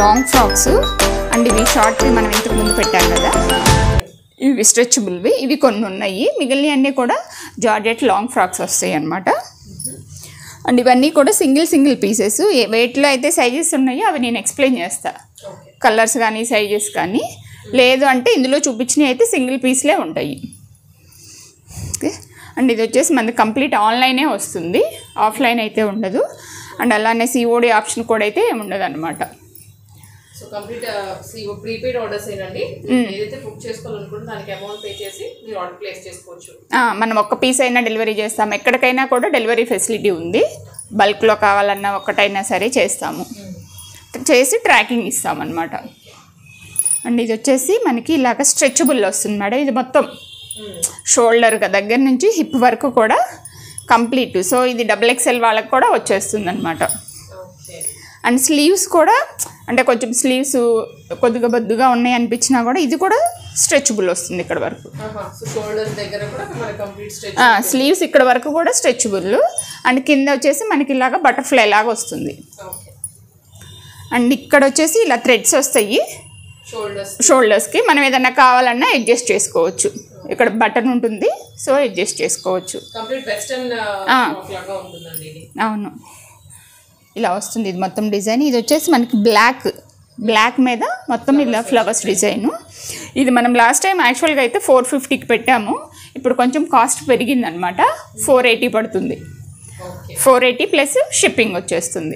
Long frocks and ఇవి షార్ట్వి మనం ఇంతకు ముందు పెట్టాం కదా ఇవి స్ట్రెచబుల్వి ఇవి కొన్ని ఉన్నాయి మిగిలిన అన్నీ కూడా జార్జెట్ లాంగ్ ఫ్రాక్స్ వస్తాయి అన్నమాట అండ్ ఇవన్నీ కూడా సింగిల్ సింగిల్ పీసెస్ ఏ వెయిట్లో అయితే సైజెస్ ఉన్నాయో అవి నేను ఎక్స్ప్లెయిన్ చేస్తా ఓకే కలర్స్ కానీ సైజెస్ కానీ లేదు అంటే ఇందులో చూపించినవి అయితే సింగిల్ పీస్లే ఉంటాయి ఓకే అండ్ ఇది వచ్చేసి మనది కంప్లీట్ ఆన్లైనే వస్తుంది ఆఫ్లైన్ అయితే ఉండదు అండ్ అలానే సిఓడి ఆప్షన్ కూడా అయితే ఉండదు అనమాట సో కంప్లీట్ ప్రీపెయిడ్ ఆర్డర్స్ ఏనండి ఏదైతే బుక్ చేసుకోవాలనుకుంటే దానికి అమౌంట్ పే చేసి మీరు ఆర్డర్ ప్లేస్ చేసుకోవచ్చు మనం ఒక్క పీస్ అయినా డెలివరీ చేస్తాం ఎక్కడికైనా కూడా డెలివరీ ఫెసిలిటీ ఉంది బల్క్లో కావాలన్నా ఒక్కటైనా సరే చేస్తాము చేసి ట్రాకింగ్ ఇస్తామన్నమాట అండ్ ఇది వచ్చేసి మనకి ఇలాగ స్ట్రెచబుల్ వస్తుంది మేడం ఇది మొత్తం షోల్డర్ దగ్గర నుంచి హిప్ వరకు కూడా కంప్లీట్ సో ఇది డబుల్ ఎక్స్ఎల్ వాళ్ళకి కూడా వచ్చేస్తుంది అనమాట ఓకే అండ్ స్లీవ్స్ కూడా అంటే కొంచెం స్లీవ్స్ కొద్దిగా బొద్దుగా ఉన్నాయి అనిపించినా కూడా ఇది కూడా స్ట్రెచబుల్ వస్తుంది ఇక్కడ వరకు సో షోల్డర్ దగ్గర కూడా మన కంప్లీట్ స్ట్రెచ్ స్లీవ్స్ ఇక్కడ వరకు కూడా స్ట్రెచబుల్ అండ్ కింద వచ్చేసి మనకి ఇలాగ బటర్ఫ్లై లాగా వస్తుంది ఓకే అండ్ ఇక్కడ వచ్చేసి ఇలా థ్రెడ్స్ వస్తాయి షోల్డర్స్ షోల్డర్స్కి మనం ఏదన్నా కావాలన్నా అడ్జస్ట్ చేసుకోవచ్చు ఇక్కడ బటన్ ఉంటుంది సో అడ్జస్ట్ చేసుకోవచ్చు కంప్లీట్ వెస్టర్న్ ఆ. లాగా ఉంటుందండి ఇది అవును ఇలా వస్తుంది ఇది మొత్తం డిజైన్ ఇది వచ్చేసి మనకి బ్లాక్ బ్లాక్ మీద మొత్తం ఇలా ఫ్లవర్స్ డిజైన్ ఇది మనం లాస్ట్ టైం యాక్చువల్గా అయితే ఫోర్ ఫిఫ్టీకి పెట్టాము ఇప్పుడు కొంచెం కాస్ట్ పెరిగిందనమాట ఫోర్ ఎయిటీ పడుతుంది okay four eighty plus shipping వచ్చేస్తుంది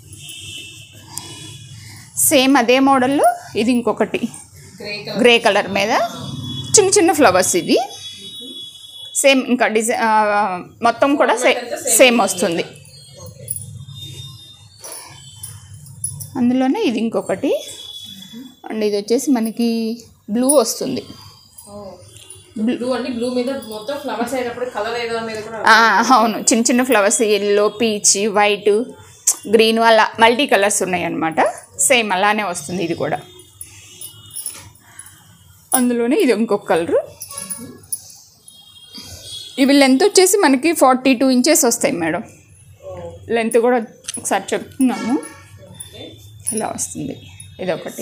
సేమ్ అదే మోడల్లో ఇది ఇంకొకటి గ్రే కలర్ గ్రే కలర్ మీద చిన్న చిన్న ఫ్లవర్స్ ఇది సేమ్ ఇంకా డిజైన్ మొత్తం కూడా సే సేమ్ వస్తుంది ఓకే అందులోనే ఇది ఇంకొకటి అండ్ ఇది వచ్చేసి మనకి బ్లూ వస్తుంది బ్లూ అండి బ్లూ మీద మొత్తం ఫ్లవర్స్ అయినప్పుడు కలర్ ఏదో అనేది కూడా ఆ, అవును చిన్న చిన్న flowers yellow peach white green అలా మల్టీ కలర్స్ ఉన్నాయి అన్నమాట సేమ్ అలానే వస్తుంది ఇది కూడా అందులోనే ఇది ఇంకొక కలరు ఇవి లెంత్ వచ్చేసి మనకి ఫార్టీ టూ ఇంచెస్ వస్తాయి మేడం లెంత్ కూడా ఒకసారి చెప్తున్నాను ఓకే ఇలా వస్తుంది ఇది ఒకటి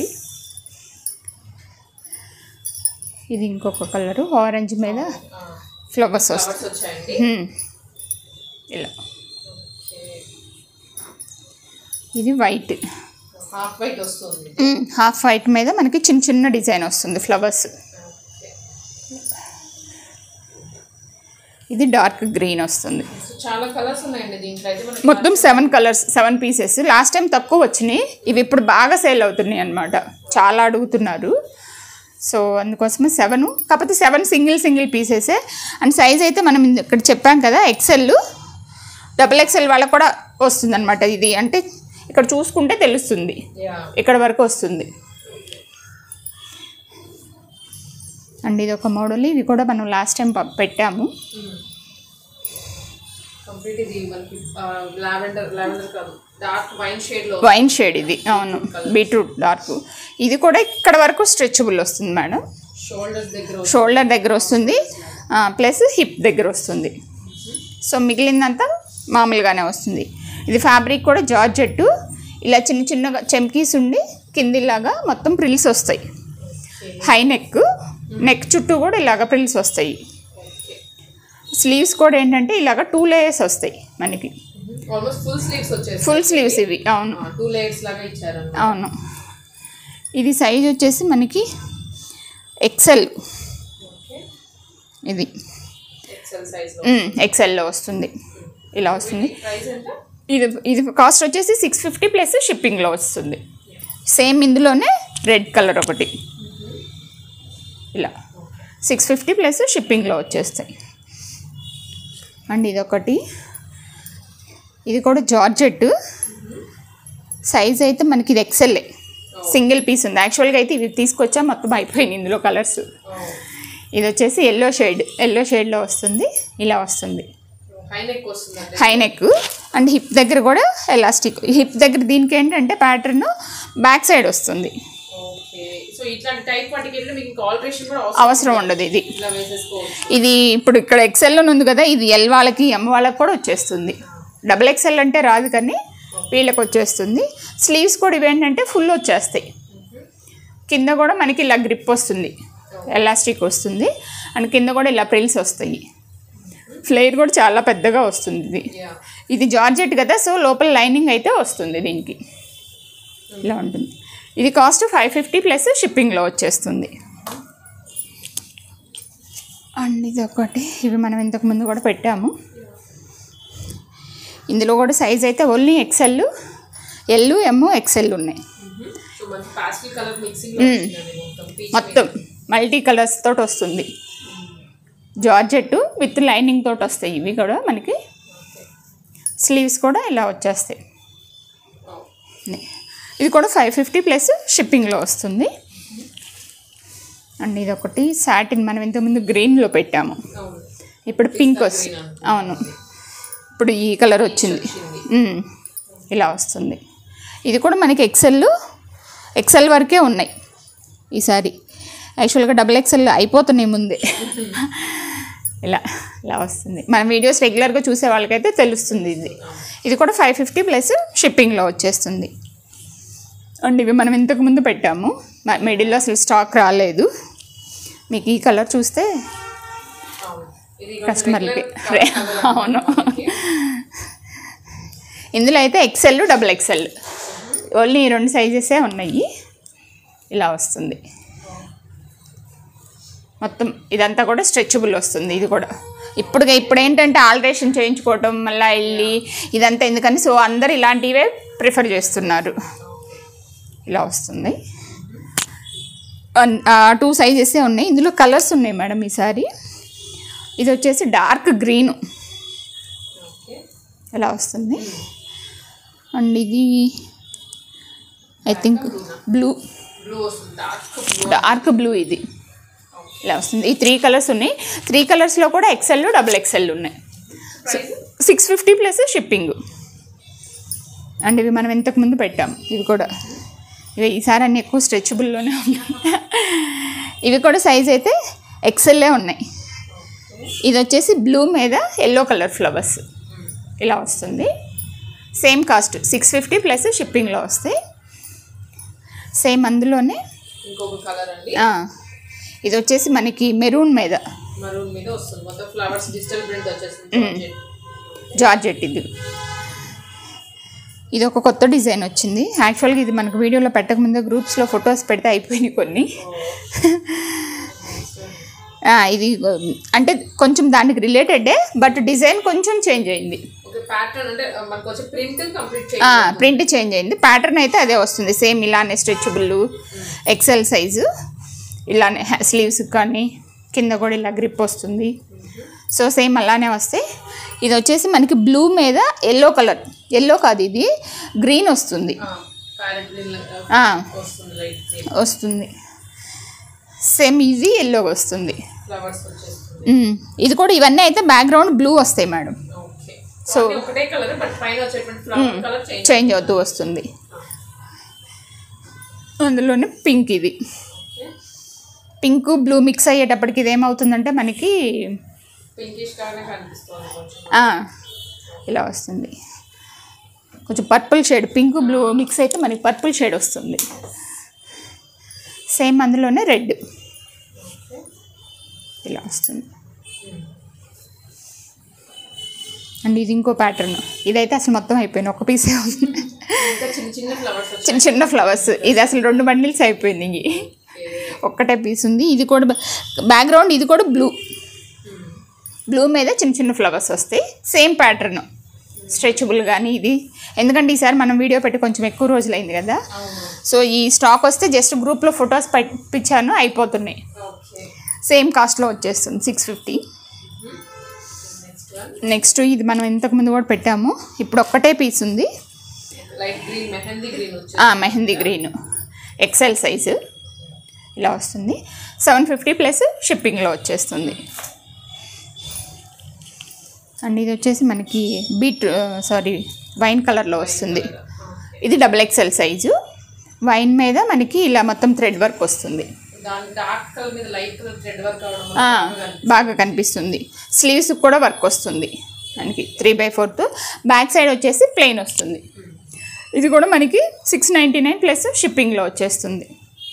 ఇది ఇంకొక కలరు ఆరెంజ్ మీద ఫ్లవర్స్ వస్తాయి ఫ్లవర్స్ వచ్చాయండి హ్మ్. ఇలా ఇది వైట్ హాఫ్ వైట్ వస్తుంది హాఫ్ వైట్ మీద మనకి చిన్న చిన్న డిజైన్ వస్తుంది ఫ్లవర్స్ ఇది డార్క్ గ్రీన్ వస్తుంది సో చాలా కలర్స్ ఉన్నాయండి దీంట్లో అయితే మనకి మొత్తం seven colours seven pieces last time తక్కువ వచ్చినాయి ఇవి ఇప్పుడు బాగా సేల్ అవుతున్నాయి అనమాట చాలా అడుగుతున్నారు సో అందుకోసమే సెవెన్ కాకపోతే సెవెన్ సింగిల్ సింగిల్ పీసెసే అండ్ సైజ్ అయితే మనం ఇక్కడ చెప్పాం కదా ఎక్సెల్ డబుల్ ఎక్సెల్ వాళ్ళకి కూడా వస్తుంది ఇది అంటే ఇక్కడ చూసుకుంటే తెలుస్తుంది యా ఇక్కడ వరకు వస్తుంది అండ్ ఇది ఒక మోడల్ ఇది కూడా మనం లాస్ట్ టైం పెట్టాము కంప్లీట్ ఇది మనకి లావెండర్ లావెండర్ కాదు డార్క్ వైన్ షేడ్ లో వైన్ షేడ్ ఇది అవును బీట్రూట్ డార్క్ ఇది కూడా ఇక్కడ వరకు స్ట్రెచబుల్ వస్తుంది మేడం షోల్డర్స్ దగ్గర షోల్డర్ దగ్గర వస్తుంది ప్లస్ హిప్ దగ్గర వస్తుంది సో మిగిలిందంతా మామూలుగానే వస్తుంది ఇది ఫ్యాబ్రిక్ కూడా జార్జెట్ ఇలా చిన్న చిన్నగా చెమ్కీస్ ఉండి కిందిలాగా మొత్తం ప్రిల్స్ వస్తాయి హై నెక్ నెక్ చుట్టూ కూడా ఇలాగ ప్రిల్స్ వస్తాయి స్లీవ్స్ కూడా ఏంటంటే ఇలాగ టూ లేయర్స్ వస్తాయి మనకి ఆల్మోస్ట్ ఫుల్ స్లీవ్స్ వచ్చేసి ఫుల్ స్లీవ్స్ ఇవి అవును టూ లేయర్స్ లాగా ఇచ్చారు అవును ఇది సైజ్ వచ్చేసి మనకి ఎక్సెల్ ఓకే ఇది ఎక్సెల్ సైజ్ లో ఎక్సెల్లో వస్తుంది ఇలా వస్తుంది ప్రైస్ ఎంత ఇది ఇది కాస్ట్ వచ్చేసి సిక్స్ ఫిఫ్టీ ప్లస్ షిప్పింగ్లో వస్తుంది సేమ్ ఇందులోనే రెడ్ కలర్ ఒకటి ఇలా సిక్స్ ఫిఫ్టీ ప్లస్ షిప్పింగ్లో వచ్చేస్తాయి అండ్ ఇదొకటి ఇది కూడా జార్జెట్ సైజ్ అయితే మనకి ఇది ఎక్సెల్లే సింగిల్ పీస్ ఉంది యాక్చువల్గా అయితే ఇవి తీసుకొచ్చా మొత్తం అయిపోయింది ఇందులో కలర్స్ ఇది వచ్చేసి ఎల్లో షేడ్ ఎల్లో షేడ్లో వస్తుంది ఇలా వస్తుంది హై నెక్ వస్తుందండి హై నెక్ అండ్ హిప్ దగ్గర కూడా ఎలాస్టిక్ హిప్ దగ్గర దీనికి ఏంటంటే ప్యాటర్న్ బ్యాక్ సైడ్ వస్తుంది ఓకే సో ఇట్లాంటి టైప్ వాటికి వెళ్ళి మీకు ఇంకా ఆల్టరేషన్ కూడా అవసరం అవసరం ఉండదు ఇది ఇలా వేసేసుకోవచ్చు ఇది ఇప్పుడు ఇక్కడ ఎక్సెల్లో ఉంది కదా ఇది ఎల్ వాళ్ళకి ఎం వాళ్ళకి కూడా వచ్చేస్తుంది డబుల్ ఎక్సెల్ అంటే రాదు కానీ వీళ్ళకి వచ్చేస్తుంది స్లీవ్స్ కూడా ఇవేంటంటే ఫుల్ వచ్చేస్తాయి కింద కూడా మనకి ఇలా గ్రిప్ వస్తుంది ఎలాస్టిక్ వస్తుంది అండ్ కింద కూడా ఇలా ప్రిల్స్ వస్తాయి ఫ్లేర్ కూడా చాలా పెద్దగా వస్తుంది ఇది యా ఇది జార్జెట్ కదా సో లోపల లైనింగ్ అయితే వస్తుంది దీనికి ఇలా ఉంటుంది ఇది కాస్ట్ ఫైవ్ ఫిఫ్టీ ప్లస్ షిప్పింగ్లో వచ్చేస్తుంది అండ్ ఇది ఒకటి ఇవి మనం ఇంతకు ముందు కూడా పెట్టాము ఇందులో కూడా సైజ్ అయితే only XL L M XL ఉన్నాయి సో మంచి పాస్టల్ కలర్ మిక్సింగ్ లో వచ్చిందండి మొత్తం పీచ్ మొత్తం మల్టీ కలర్స్ తోటి వస్తుంది జార్జెట్ విత్ లైనింగ్ తోటి వస్తాయి ఇవి కూడా మనకి స్లీవ్స్ కూడా ఇలా వచ్చేస్తాయి ఇది కూడా ఫైవ్ ఫిఫ్టీ ప్లస్ షిప్పింగ్లో వస్తుంది అండ్ ఇది ఒకటి సాటిన్ మనం ఇంతకుముందు గ్రీన్లో పెట్టాము అవును ఇప్పుడు పింక్ వస్తుంది అవును ఇప్పుడు ఈ కలర్ వచ్చింది మ్మ్. ఇలా వస్తుంది ఇది కూడా మనకి ఎక్సెల్ ఎక్సెల్ వరకే ఉన్నాయి ఈసారి యాక్చువల్గా డబుల్ ఎక్సెల్ అయిపోతున్నాయి ముందే ఇలా ఇలా వస్తుంది మన వీడియోస్ రెగ్యులర్గా చూసే వాళ్ళకైతే తెలుస్తుంది ఇది ఇది కూడా ఫైవ్ ఫిఫ్టీ ప్లస్ షిప్పింగ్లో వచ్చేస్తుంది అండ్ ఇవి మనం ఇంతకు ముందు పెట్టాము మ- మిడిల్లో అసలు స్టాక్ రాలేదు మీకు ఈ కలర్ చూస్తే అవును ఇది కస్టమర్లకి అవును ఇందులో అయితే ఎక్సెల్ డబుల్ ఎక్సెల్ ఓన్లీ ఈ రెండు సైజెసే ఉన్నాయి ఇలా వస్తుంది మొత్తం ఇదంతా కూడా స్ట్రెచబుల్ వస్తుంది ఇది కూడా ఇప్పుడు ఇప్పుడు ఏంటంటే ఆల్ట్రేషన్ చేయించుకోవటం మళ్ళీ వెళ్ళి ఇదంతా ఎందుకని సో అందరు ఇలాంటివే ప్రిఫర్ చేస్తున్నారు ఇలా వస్తుంది టూ సైజెసే ఉన్నాయి ఇందులో కలర్స్ ఉన్నాయి మేడం ఈసారి ఇది వచ్చేసి డార్క్ గ్రీన్ ఓకే ఎలా వస్తుంది అండ్ ఇది ఐ థింక్ బ్లూ బ్లూ వస్తుంది డార్క్ బ్లూ డార్క్ బ్లూ ఇది ఇలా వస్తుంది ఈ త్రీ కలర్స్ ఉన్నాయి త్రీ కలర్స్లో కూడా ఎక్సెల్ డబుల్ ఎక్సెల్ ఉన్నాయి price six fifty plus shipping and ఇవి మనం ఇంతకు ముందు పెట్టాం ఇవి కూడా ఇవి ఈసారి అన్ని ఎక్కువ స్ట్రెచబుల్లోనే ఉన్నాయి ఇవి కూడా సైజ్ అయితే ఎక్సెల్లే ఉన్నాయి ఇది వచ్చేసి బ్లూ మీద ఎల్లో కలర్ ఫ్లవర్స్ ఇలా వస్తుంది same cost six fifty plus షిప్పింగ్లో వస్తాయి సేమ్ అందులోనే ఇంకొక కలర్ అండి ఆ, ఇది వచ్చేసి మనకి మెరూన్ మీద మరూన్ మీద వస్తుంది మొత్తం ఫ్లవర్స్ డిజిటల్ ప్రింట్ వచ్చేసింది జార్జెట్. జార్జెట్ ఇది ఇది ఒక కొత్త డిజైన్ వచ్చింది యాక్చువల్గా ఇది మనకు వీడియోలో పెట్టకముందే గ్రూప్స్లో ఫొటోస్ పెడితే అయిపోయినాయి కొన్ని ఆ, ఇది అంటే కొంచెం దానికి రిలేటెడే బట్ డిజైన్ కొంచెం చేంజ్ అయింది ఓకే ప్యాటర్న్ అంటే ఆ, మనకు వచ్చే ప్రింట్ కంప్లీట్ చేయాలి ప్రింట్ చేంజ్ అయింది ప్యాటర్న్ అయితే అదే వస్తుంది సేమ్ ఇలానే స్ట్రెచబుల్ ఎక్సెల్ సైజు ఇలానే స్లీవ్స్ కానీ కింద కూడా ఇలా గ్రిప్ వస్తుంది సో సేమ్ అలానే వస్తాయి ఇది వచ్చేసి మనకి బ్లూ మీద ఎల్లో కలర్ ఎల్లో కాదు ఇది గ్రీన్ వస్తుంది ప్యారెంట్ ఆ, వస్తుంది లైట్ గ్రీన్ వస్తుంది సేమ్ ఇది ఎల్లో వస్తుంది ఫ్లవర్స్ వచ్చేస్తుంది ఉమ్, ఇది కూడా ఇవన్నీ అయితే బ్యాక్గ్రౌండ్ బ్లూ వస్తాయి మేడం ఓకే సో- సో ఒకటే కలర్ బట్ పైన వచ్చేటువంటి ఫ్లవర్ కలర్ చేంజ్ చేంజ్ అవుతూ వస్తుంది అందులోనే పింక్ ఇది పింక్ బ్లూ మిక్స్ అయ్యేటప్పటికి ఇది ఏమవుతుందంటే మనకి పింకిష్ గానే కనిపిస్తుంది కొంచెం ఆ, ఇలా వస్తుంది కొంచెం purple shade pink blue mix అయితే మనకి పర్పుల్ షేడ్ వస్తుంది సేమ్ అందులోనే రెడ్ ఇలా వస్తుంది అండ్ ఇది ఇంకో ప్యాటర్న్ ఇదైతే అసలు మొత్తం అయిపోయింది ఒక పీసే ఉంది ఇంకా చిన్న చిన్న ఫ్లవర్స్ వచ్చాయి చిన్న చిన్న ఫ్లవర్స్ ఇది అసలు రెండు బండిల్స్ అయిపోయింది ఇంక ఒక్కటే పీస్ ఉంది ఇది కూడా బ్యాక్గ్రౌండ్ ఇది కూడా బ్లూ బ్లూ మీద చిన్న చిన్న ఫ్లవర్స్ వస్తాయి సేమ్ ప్యాటర్న్ స్ట్రెచబుల్ కానీ ఇది ఎందుకంటే ఈసారి మనం వీడియో పెట్టి కొంచెం ఎక్కువ రోజులైంది కదా అవును సో ఈ స్టాక్ వస్తే జస్ట్ గ్రూప్లో ఫొటోస్ పంపించాను అయిపోతున్నాయి ఓకే సేమ్ కాస్ట్లో వచ్చేస్తుంది six fifty next one next ఇది మనం ఇంతకుముందు కూడా పెట్టాము ఇప్పుడు ఒక్కటే పీస్ ఉంది లైట్ గ్రీన్ మెహందీ గ్రీన్ వచ్చేసి ఆ, మెహందీ గ్రీన్ ఎక్సెల్ సైజు ఇలా వస్తుంది సెవెన్ ఫిఫ్టీ ప్లస్ షిప్పింగ్లో వచ్చేస్తుంది అండ్ ఇది వచ్చేసి మనకి బీట్ సారీ వైన్ కలర్లో వస్తుంది ఇది డబుల్ ఎక్సెల్ సైజు వైన్ మీద మనకి ఇలా మొత్తం థ్రెడ్ వర్క్ వస్తుంది దాని డార్క్ కలర్ మీద లైట్ కలర్ థ్రెడ్ వర్క్ అవడం ఆ, వల్ల బాగా కనిపిస్తుంది. బాగా కనిపిస్తుంది స్లీవ్స్ కూడా వర్క్ వస్తుంది మనకి three by fourth back side వచ్చేసి ప్లెయిన్ వస్తుంది ఇది కూడా మనకి సిక్స్ నైంటీ నైన్ ప్లస్ షిప్పింగ్లో వచ్చేస్తుంది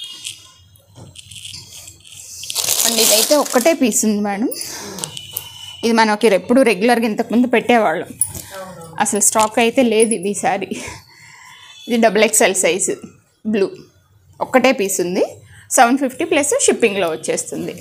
అండ్ ఇదైతే ఒక్కటే పీస్ ఉంది మేడం ఇది మనకి ఎప్పుడు రెగ్యులర్గా ఇంతకుముందు పెట్టేవాళ్ళం అవును అసలు స్టాక్ అయితే లేదు ఇది ఈసారి ఇది డబుల్ ఎక్స్ఎల్ సైజు బ్లూ ఒక్కటే పీస్ ఉంది సెవెన్ ఫిఫ్టీ ప్లస్ షిప్పింగ్లో వచ్చేస్తుంది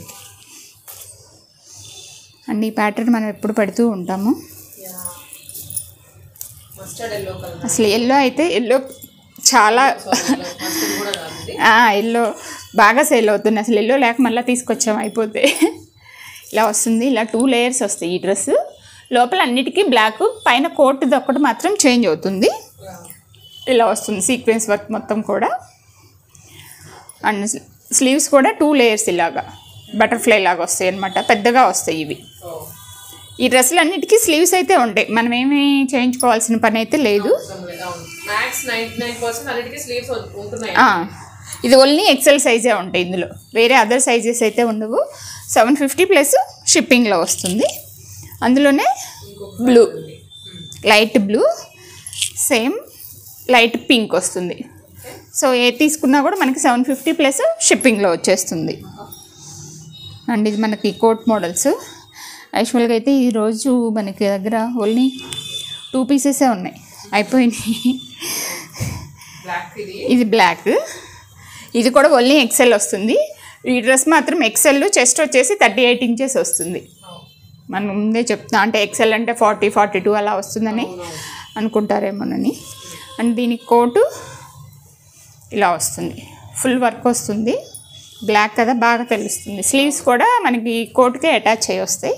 అండ్ ఈ ప్యాటర్న్ మనం ఎప్పుడు పెడుతూ ఉంటాము యా మస్టర్డ్ ఎల్లో కలర్ అసలు ఎల్లో అయితే ఎల్లో చాలా మస్టర్డ్ కూడా కాదు ఇది ఎల్లో బాగా సేల్ అవుతుంది అసలు ఎల్లో లేక మళ్ళీ తీసుకొచ్చాం అయిపోతే ఇలా వస్తుంది ఇలా టూ లేయర్స్ వస్తాయి ఈ డ్రెస్ లోపల అన్నిటికీ బ్లాక్ పైన కోట్ది ఒక్కటి మాత్రం చేంజ్ అవుతుంది యా ఇలా వస్తుంది సీక్వెన్స్ వర్క్ మొత్తం కూడా అండ్ స్లీవ్స్ కూడా టూ లేయర్స్ ఇలాగా బటర్ఫ్లై లాగా వస్తాయి అనమాట పెద్దగా వస్తాయి ఇవి ఓ ఈ డ్రెస్సులు అన్నిటికీ స్లీవ్స్ అయితే ఉంటాయి మనం ఏమీ చేయించుకోవాల్సిన పని అయితే లేదు అవసరం లేదు అవును మ్యాక్స్ నైంటీ నైన్ పర్సెంట్ అన్నిటికీ స్లీవ్స్ ఉంటున్నాయి ఆ, ఇది ఓన్లీ ఎక్సెల్ సైజే ఉంటాయి ఇందులో వేరే అదర్ సైజెస్ అయితే ఉండవు సెవెన్ ఫిఫ్టీ ప్లస్ షిప్పింగ్లో వస్తుంది అందులోనే ఇంకొక బ్లూ ఉంది light blue same light pink వస్తుంది సో ఏ తీసుకున్నా కూడా మనకి సెవెన్ ఫిఫ్టీ ప్లస్ షిప్పింగ్లో వచ్చేస్తుంది అండ్ ఇది మనకి కోట్ మోడల్స్ యాక్చువల్గా అయితే ఈరోజు మనకి దగ్గర ఓన్లీ టూ పీసెసే ఉన్నాయి అయిపోయినాయి బ్లాక్ ఇది ఇది బ్లాక్ ఇది కూడా ఓన్లీ ఎక్సెల్ వస్తుంది ఈ డ్రెస్ మాత్రం ఎక్సెల్ చెస్ట్ వచ్చేసి థర్టీ ఎయిట్ ఇంచెస్ వస్తుంది అవును. మనం ముందే చెప్తా అంటే ఎక్సెల్ అంటే ఫార్టీ ఫార్టీ టూ అలా వస్తుందని అవునవును. అనుకుంటారేమోనని అండ్ దీనికి కోటు ఇలా వస్తుంది ఫుల్ వర్క్ వస్తుంది బ్లాక్ కదా బాగా తెలుస్తుంది స్లీవ్స్ కూడా మనకి కోట్కే అటాచ్ అయ్యి వస్తాయి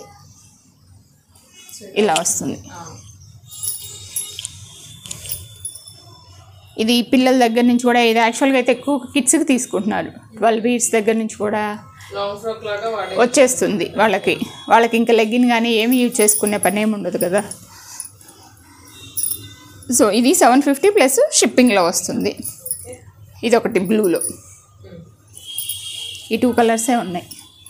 ఇలా వస్తుంది ఆ. ఇది పిల్లల దగ్గర నుంచి కూడా ఇది యాక్చువల్గా అయితే ఎక్కువ కిడ్స్కి తీసుకుంటున్నారు ట్వెల్వ్ ఇయర్స్ దగ్గర నుంచి కూడా లాంగ్ ఫ్రాక్ లాగా వాడే వచ్చేస్తుంది వాళ్ళకి వాళ్ళకి ఇంకా లెగ్గిన్ కానీ ఏమి యూజ్ చేసుకునే పని ఏమి ఉండదు కదా సో ఇది సెవెన్ ఫిఫ్టీ ప్లస్ షిప్పింగ్లో వస్తుంది ఇది ఒకటి బ్లూలో ఉమ్. ఈ టూ కలర్సే ఉన్నాయి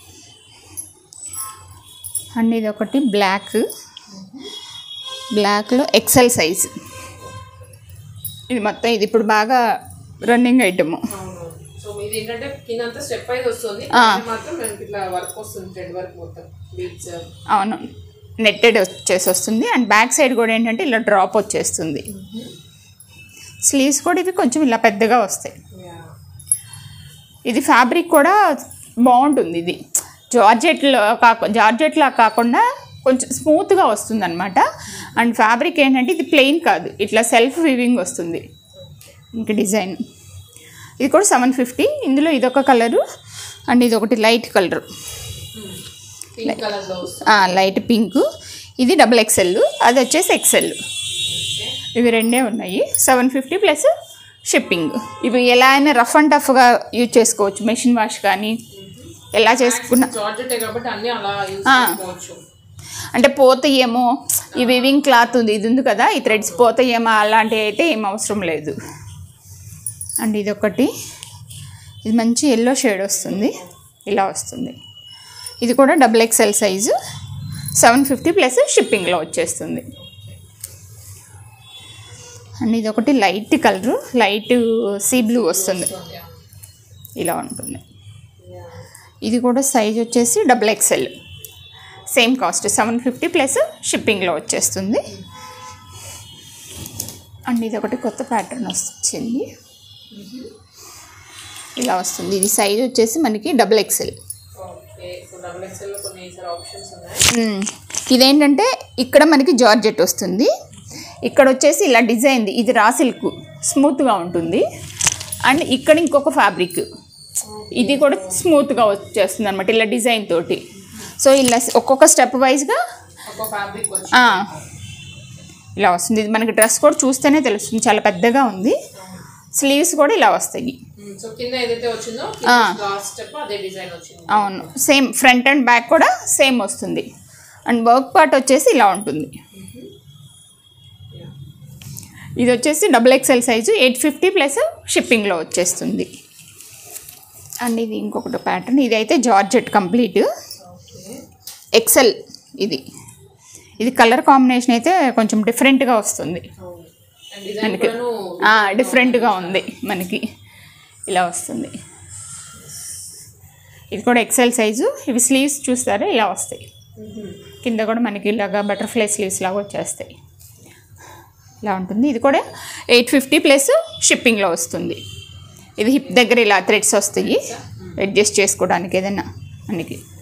అండ్ ఇది ఒకటి బ్లాక్ బ్లాక్లో ఎక్సెల్ సైజ్ ఇది మొత్తం ఇది ఇప్పుడు బాగా రన్నింగ్ ఐటమ్ అవును సో ఇది ఏంటంటే కింద అంతా స్టెప్ అయితే వస్తుంది ఆ. పైన మాత్రం మనకి ఇట్లా వర్క్ వస్తుంది థ్రెడ్ వర్క్ మొత్తం బీట్స్ అవును నెట్టెడ్ వచ్చేసి వస్తుంది అండ్ బ్యాక్ సైడ్ కూడా ఏంటంటే ఇలా డ్రాప్ వచ్చేస్తుంది స్లీవ్స్ కూడా ఇవి కొంచెం ఇలా పెద్దగా వస్తాయి ఇది ఫ్యాబ్రిక్ కూడా బాగుంటుంది ఇది జార్జెట్లో కాకు జార్జెట్లా కాకుండా కొంచెం స్మూత్గా వస్తుంది అనమాట అండ్ ఫ్యాబ్రిక్ ఏంటంటే ఇది ప్లెయిన్ కాదు ఇట్లా సెల్ఫ్ వివింగ్ వస్తుంది ఇంక డిజైన్ ఇది కూడా సెవెన్ ఫిఫ్టీ ఇందులో ఇదొక కలరు అండ్ ఇది ఒకటి లైట్ కలరు పింక్ కలర్ లో వస్తుంది లైట్ పింక్ ఇది డబుల్ ఎక్సెల్ అది వచ్చేసి ఎక్సెల్ ఇవి రెండే ఉన్నాయి సెవెన్ ఫిఫ్టీ ప్లస్ షిప్పింగ్ ఇవి ఎలా అయినా రఫ్ అండ్ టఫ్గా యూజ్ చేసుకోవచ్చు మెషిన్ వాష్ కానీ ఎలా చేసుకున్నా జార్జెట్ కాబట్టి అన్ని అలా యూజ్ ఆ. చేసుకోవచ్చు అంటే పోతాయేమో ఈ వివింగ్ క్లాత్ ఉంది ఇది ఉంది కదా ఈ థ్రెడ్స్ పోతాయేమో అలాంటివి అయితే ఏం అవసరం లేదు అండ్ ఇది ఒకటి ఇది మంచి ఎల్లో షేడ్ వస్తుంది ఇలా వస్తుంది ఇది కూడా double XL size seven fifty plus షిప్పింగ్లో వచ్చేస్తుంది అండ్ ఇది ఒకటి light colour light sea blue వస్తుంది ఇలా ఉంటుంది ఇది కూడా సైజ్ వచ్చేసి double XL same cost seven fifty plus షిప్పింగ్లో వచ్చేస్తుంది అండ్ ఇది ఒకటి కొత్త ప్యాటర్న్ వచ్చింది ఇలా వస్తుంది ఇది సైజ్ వచ్చేసి మనకి double XL okay so double XL లో కొన్ని సార్ ఆప్షన్స్ ఉన్నాయి ఇదేంటంటే ఇక్కడ మనకి జార్జెట్ వస్తుంది ఇక్కడ వచ్చేసి ఇలా డిజైన్ది ఇది రా సిల్క్ స్మూత్గా ఉంటుంది అండ్ ఇక్కడ ఇంకొక ఫ్యాబ్రిక్ ఇది కూడా స్మూత్గా వచ్చేస్తుంది అనమాట ఇలా డిజైన్ తోటి సో ఇలా ఒక్కొక్క స్టెప్ వైజ్గా ఒక ఫ్యాబ్రిక్ వచ్చి ఆ, ఇలా వస్తుంది ఇది మనకి డ్రెస్ కూడా చూస్తేనే తెలుస్తుంది చాలా పెద్దగా ఉంది స్లీవ్స్ కూడా ఇలా వస్తాయి సో కింద ఏదైతే వచ్చిందో ఆ. లాస్ట్ స్టెప్ అదే డిజైన్ వచ్చింది అవును సేమ్ ఫ్రంట్ అండ్ బ్యాక్ కూడా సేమ్ వస్తుంది అండ్ వర్క్ పార్ట్ వచ్చేసి ఇలా ఉంటుంది ఇది వచ్చేసి double XL size eight fifty plus షిప్పింగ్లో వచ్చేస్తుంది అండ్ ఇది ఇంకొకటి ప్యాటర్న్ ఇది అయితే జార్జెట్ కంప్లీట్ ఓకే ఎక్సెల్ ఇది ఇది కలర్ కాంబినేషన్ అయితే కొంచెం డిఫరెంట్గా వస్తుంది అవును అండ్ డిజైన్ మనకి కూడాను డిఫరెంట్గా ఉంది మనకి ఇలా వస్తుంది ఇది కూడా ఎక్సెల్ సైజు ఇవి స్లీవ్స్ చూస్తారా ఇలా వస్తాయి కింద కూడా మనకి ఇలాగా బటర్ఫ్లై స్లీవ్స్ లాగా వచ్చేస్తాయి ఇలా ఉంటుంది ఇది కూడా ఎయిట్ ఫిఫ్టీ ప్లస్ షిప్పింగ్లో వస్తుంది ఇది హిప్ దగ్గర ఇలా థ్రెడ్స్ వస్తాయి అడ్జస్ట్ చేసుకోవడానికి ఏదైనా మనకి